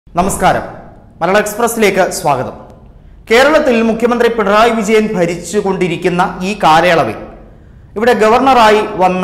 നമസ്കാരം മലയാള എക്സ്പ്രസിലേക്ക് സ്വാഗതം കേരളത്തിൽ മുഖ്യമന്ത്രി പിണറായി വിജയൻ ഭരിച്ചുകൊണ്ടിരിക്കുന്ന ഈ കാലയളവിൽ ഇവിടെ ഗവർണറായി വന്ന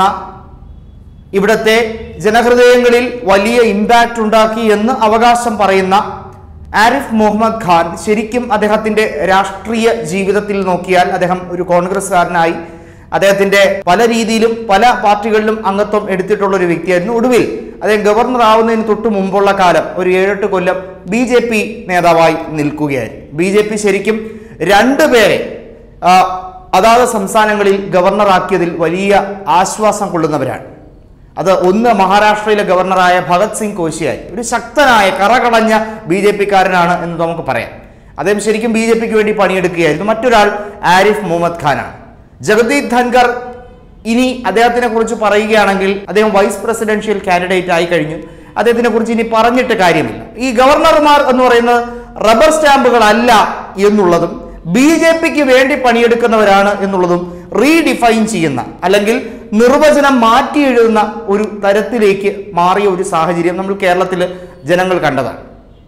ഇവിടുത്തെ ജനഹൃദയങ്ങളിൽ വലിയ ഇമ്പാക്റ്റ് ഉണ്ടാക്കി എന്ന് അവകാശം പറയുന്ന ആരിഫ് മുഹമ്മദ് ഖാൻ ശരിക്കും അദ്ദേഹത്തിന്റെ രാഷ്ട്രീയ ജീവിതത്തിൽ നോക്കിയാൽ അദ്ദേഹം ഒരു കോൺഗ്രസ്സുകാരനായി അദ്ദേഹത്തിന്റെ പല രീതിയിലും പല പാർട്ടികളിലും അംഗത്വം എടുത്തിട്ടുള്ള ഒരു വ്യക്തിയായിരുന്നു ഒടുവിൽ അദ്ദേഹം ഗവർണർ ആവുന്നതിന് തൊട്ട് മുമ്പുള്ള കാലം ഒരു ഏഴെട്ട് കൊല്ലം ബി ജെ പി നേതാവായി നിൽക്കുകയായിരുന്നു ബി ജെ പി ശരിക്കും രണ്ടുപേരെ ആ, അതാത് സംസ്ഥാനങ്ങളിൽ ഗവർണറാക്കിയതിൽ വലിയ ആശ്വാസം കൊള്ളുന്നവരാണ് അത് ഒന്ന് മഹാരാഷ്ട്രയിലെ ഗവർണറായ ഭഗത് സിംഗ് കോശിയായി ഒരു ശക്തനായ കറകളഞ്ഞ ബി ജെ പിക്കാരനാണ് എന്ന് നമുക്ക് പറയാം അദ്ദേഹം ശരിക്കും ബി ജെ പിക്ക് വേണ്ടി പണിയെടുക്കുകയായിരുന്നു മറ്റൊരാൾ ആരിഫ് മുഹമ്മദ് ഖാനാണ് ജഗദീപ് ധൻകർ ഇനി അദ്ദേഹത്തിനെ കുറിച്ച് പറയുകയാണെങ്കിൽ അദ്ദേഹം വൈസ് പ്രസിഡൻഷ്യൽ കാൻഡിഡേറ്റ് ആയി കഴിഞ്ഞു അദ്ദേഹത്തിനെ കുറിച്ച് ഇനി പറഞ്ഞിട്ട് കാര്യമില്ല ഈ ഗവർണർമാർ എന്ന് പറയുന്നത് റബ്ബർ സ്റ്റാമ്പുകളല്ല എന്നുള്ളതും ബി ജെ പിക്ക് വേണ്ടി പണിയെടുക്കുന്നവരാണ് എന്നുള്ളതും റീഡിഫൈൻ ചെയ്യുന്ന അല്ലെങ്കിൽ നിർവചനം മാറ്റി എഴുതുന്ന ഒരു തരത്തിലേക്ക് മാറിയ ഒരു സാഹചര്യം നമ്മൾ കേരളത്തിൽ ജനങ്ങൾ കണ്ടതാണ്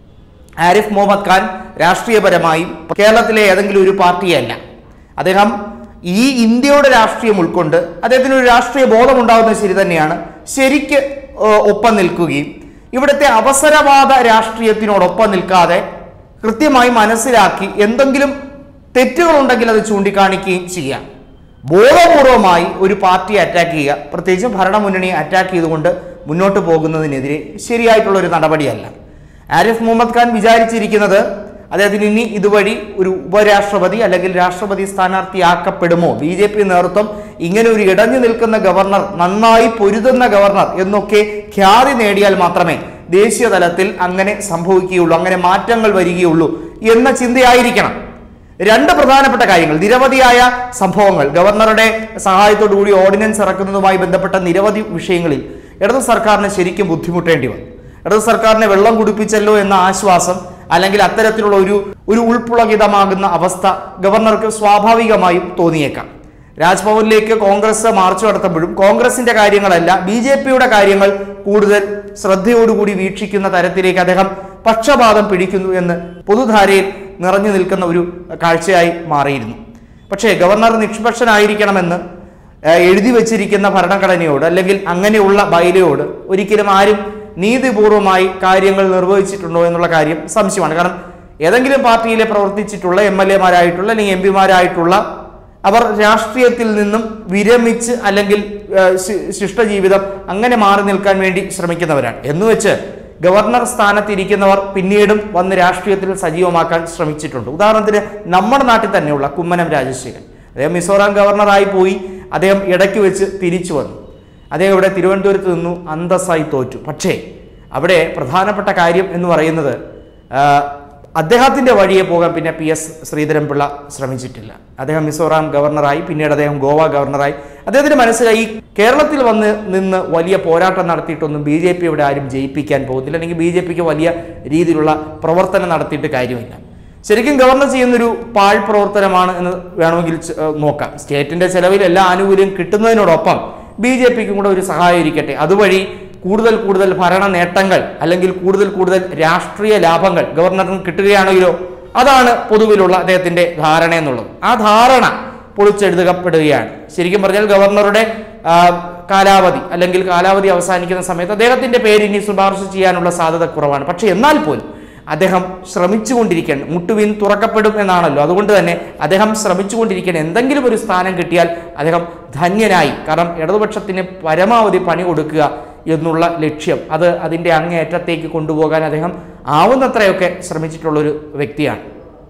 ആരിഫ് മുഹമ്മദ് ഖാൻ രാഷ്ട്രീയപരമായി കേരളത്തിലെ ഏതെങ്കിലും ഒരു പാർട്ടിയല്ല അദ്ദേഹം ഈ ഇന്ത്യയുടെ രാഷ്ട്രീയം ഉൾക്കൊണ്ട് അദ്ദേഹത്തിന് ഒരു രാഷ്ട്രീയ ബോധം ഉണ്ടാകുന്നത് ശരി തന്നെയാണ് ശരിക്ക് ഏഹ്, ഒപ്പം നിൽക്കുകയും ഇവിടുത്തെ അവസരവാദ രാഷ്ട്രീയത്തിനോടൊപ്പം നിൽക്കാതെ കൃത്യമായി മനസ്സിലാക്കി എന്തെങ്കിലും തെറ്റുകളുണ്ടെങ്കിൽ അത് ചൂണ്ടിക്കാണിക്കുകയും ചെയ്യാം ബോധപൂർവമായി ഒരു പാർട്ടിയെ അറ്റാക്ക് ചെയ്യുക പ്രത്യേകിച്ചും ഭരണമുന്നണിയെ അറ്റാക്ക് ചെയ്തുകൊണ്ട് മുന്നോട്ട് പോകുന്നതിനെതിരെ ശരിയായിട്ടുള്ള ഒരു നടപടിയല്ല ആരിഫ് മുഹമ്മദ് ഖാൻ വിചാരിച്ചിരിക്കുന്നത് അദ്ദേഹത്തിന് ഇനി ഇതുവഴി ഒരു ഉപരാഷ്ട്രപതി അല്ലെങ്കിൽ രാഷ്ട്രപതി സ്ഥാനാർത്ഥിയാക്കപ്പെടുമോ ബി ജെ പി നേതൃത്വം ഇങ്ങനെ ഒരു ഇടഞ്ഞു നിൽക്കുന്ന ഗവർണർ നന്നായി പൊരുതുന്ന ഗവർണർ എന്നൊക്കെ ഖ്യാതി നേടിയാൽ മാത്രമേ ദേശീയ തലത്തിൽ അങ്ങനെ സംഭവിക്കുകയുള്ളൂ അങ്ങനെ മാറ്റങ്ങൾ വരികയുള്ളൂ എന്ന ചിന്തയായിരിക്കണം രണ്ട് പ്രധാനപ്പെട്ട കാര്യങ്ങൾ നിരവധിയായ സംഭവങ്ങൾ ഗവർണറുടെ സഹായത്തോടു കൂടി ഓർഡിനൻസ് ഇറക്കുന്നതുമായി ബന്ധപ്പെട്ട നിരവധി വിഷയങ്ങളിൽ ഇടതു സർക്കാരിന് ശരിക്കും ബുദ്ധിമുട്ടേണ്ടി വന്നു ഇടതു സർക്കാരിനെ വെള്ളം കുടിപ്പിച്ചല്ലോ എന്ന ആശ്വാസം അല്ലെങ്കിൽ അത്തരത്തിലുള്ള ഒരു ഒരു ഉൾപ്പുളകിതമാകുന്ന അവസ്ഥ ഗവർണർക്ക് സ്വാഭാവികമായും തോന്നിയേക്കാം രാജ്ഭവനിലേക്ക് കോൺഗ്രസ് മാർച്ച് നടത്തുമ്പോഴും കോൺഗ്രസിന്റെ കാര്യങ്ങളല്ല ബി ജെ പിയുടെ കാര്യങ്ങൾ കൂടുതൽ ശ്രദ്ധയോടുകൂടി വീക്ഷിക്കുന്ന തരത്തിലേക്ക് അദ്ദേഹം പക്ഷപാതം പിടിക്കുന്നു എന്ന് പൊതുധാരയിൽ നിറഞ്ഞു നിൽക്കുന്ന ഒരു കാഴ്ചയായി മാറിയിരുന്നു പക്ഷേ ഗവർണർ നിഷ്പക്ഷനായിരിക്കണമെന്ന് ഏഹ്, എഴുതി വച്ചിരിക്കുന്ന ഭരണഘടനയോട് അല്ലെങ്കിൽ അങ്ങനെയുള്ള ബൈലയോട് ഒരിക്കലും ആരും നീതിപൂർവമായി കാര്യങ്ങൾ നിർവഹിച്ചിട്ടുണ്ടോ എന്നുള്ള കാര്യം സംശയമാണ് കാരണം ഏതെങ്കിലും പാർട്ടിയിലെ പ്രവർത്തിച്ചിട്ടുള്ള എം എൽ എമാരായിട്ടുള്ള അല്ലെങ്കിൽ എം പിമാരായിട്ടുള്ള അവർ രാഷ്ട്രീയത്തിൽ നിന്നും വിരമിച്ച് അല്ലെങ്കിൽ ഏഹ്, ശി- ശിഷ്ടജീവിതം അങ്ങനെ മാറി നിൽക്കാൻ വേണ്ടി ശ്രമിക്കുന്നവരാണ് എന്നുവെച്ച് ഗവർണർ സ്ഥാനത്തിരിക്കുന്നവർ പിന്നീടും വന്ന് രാഷ്ട്രീയത്തിൽ സജീവമാക്കാൻ ശ്രമിച്ചിട്ടുണ്ട് ഉദാഹരണത്തിന് നമ്മുടെ നാട്ടിൽ തന്നെയുള്ള കുമ്മനം രാജശേഖരൻ അദ്ദേഹം മിസോറാം ഗവർണറായി പോയി അദ്ദേഹം ഇടയ്ക്ക് വെച്ച് തിരിച്ചു വന്നു അദ്ദേഹം ഇവിടെ തിരുവനന്തപുരത്ത് നിന്നു അന്തസ്സായി തോറ്റു പക്ഷേ അവിടെ പ്രധാനപ്പെട്ട കാര്യം എന്ന് പറയുന്നത് ആ, അദ്ദേഹത്തിന്റെ വഴിയെ പോകാൻ പിന്നെ പി എസ് ശ്രീധരൻപിള്ള ശ്രമിച്ചിട്ടില്ല അദ്ദേഹം മിസോറാം ഗവർണറായി പിന്നീട് അദ്ദേഹം ഗോവ ഗവർണറായി അദ്ദേഹത്തിന് മനസ്സിലായി ഈ കേരളത്തിൽ വന്ന് നിന്ന് വലിയ പോരാട്ടം നടത്തിയിട്ടൊന്നും ബി ജെ പി ഇവിടെ ആരും ജയിപ്പിക്കാൻ പോകുന്നില്ല അല്ലെങ്കിൽ ബി ജെ പിക്ക് വലിയ രീതിയിലുള്ള പ്രവർത്തനം നടത്തിയിട്ട് കാര്യമില്ല ശരിക്കും ഗവർണർ ചെയ്യുന്നൊരു പാഴ് പ്രവർത്തനമാണ് എന്ന് വേണമെങ്കിൽ ച- ഏഹ് നോക്കാം സ്റ്റേറ്റിന്റെ ചെലവിൽ എല്ലാ ആനുകൂല്യം കിട്ടുന്നതിനോടൊപ്പം ബി ജെ പിക്കും കൂടെ ഒരു സഹായം ഇരിക്കട്ടെ അതുവഴി കൂടുതൽ കൂടുതൽ ഭരണ നേട്ടങ്ങൾ അല്ലെങ്കിൽ കൂടുതൽ കൂടുതൽ രാഷ്ട്രീയ ലാഭങ്ങൾ ഗവർണറിന് കിട്ടുകയാണെങ്കിലോ അതാണ് പൊതുവിലുള്ള അദ്ദേഹത്തിന്റെ ധാരണ എന്നുള്ളത് ആ ധാരണ പൊളിച്ചെഴുതപ്പെടുകയാണ് ശരിക്കും പറഞ്ഞാൽ ഗവർണറുടെ ആ, കാലാവധി അല്ലെങ്കിൽ കാലാവധി അവസാനിക്കുന്ന സമയത്ത് അദ്ദേഹത്തിന്റെ പേര് ഇനി ശുപാർശ ചെയ്യാനുള്ള സാധ്യത കുറവാണ് പക്ഷെ എന്നാൽ പോലും അദ്ദേഹം ശ്രമിച്ചുകൊണ്ടിരിക്കുകയാണ് മുട്ടുവീൻ തുറക്കപ്പെടും എന്നാണല്ലോ അതുകൊണ്ട് തന്നെ അദ്ദേഹം ശ്രമിച്ചുകൊണ്ടിരിക്കുകയാണ് എന്തെങ്കിലും ഒരു സ്ഥാനം കിട്ടിയാൽ അദ്ദേഹം ധന്യനായി കാരണം ഇടതുപക്ഷത്തിന് പരമാവധി പണി കൊടുക്കുക എന്നുള്ള ലക്ഷ്യം അത് അതിൻ്റെ അങ്ങേയറ്റത്തേക്ക് കൊണ്ടുപോകാൻ അദ്ദേഹം ആവുന്നത്രയൊക്കെ ശ്രമിച്ചിട്ടുള്ളൊരു വ്യക്തിയാണ്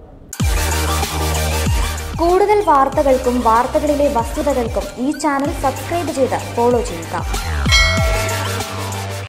കൂടുതൽ വാർത്തകൾക്കും വാർത്തകളിലെ വസ്തുതകൾക്കും ഈ ചാനൽ സബ്സ്ക്രൈബ് ചെയ്ത് ഫോളോ ചെയ്യുക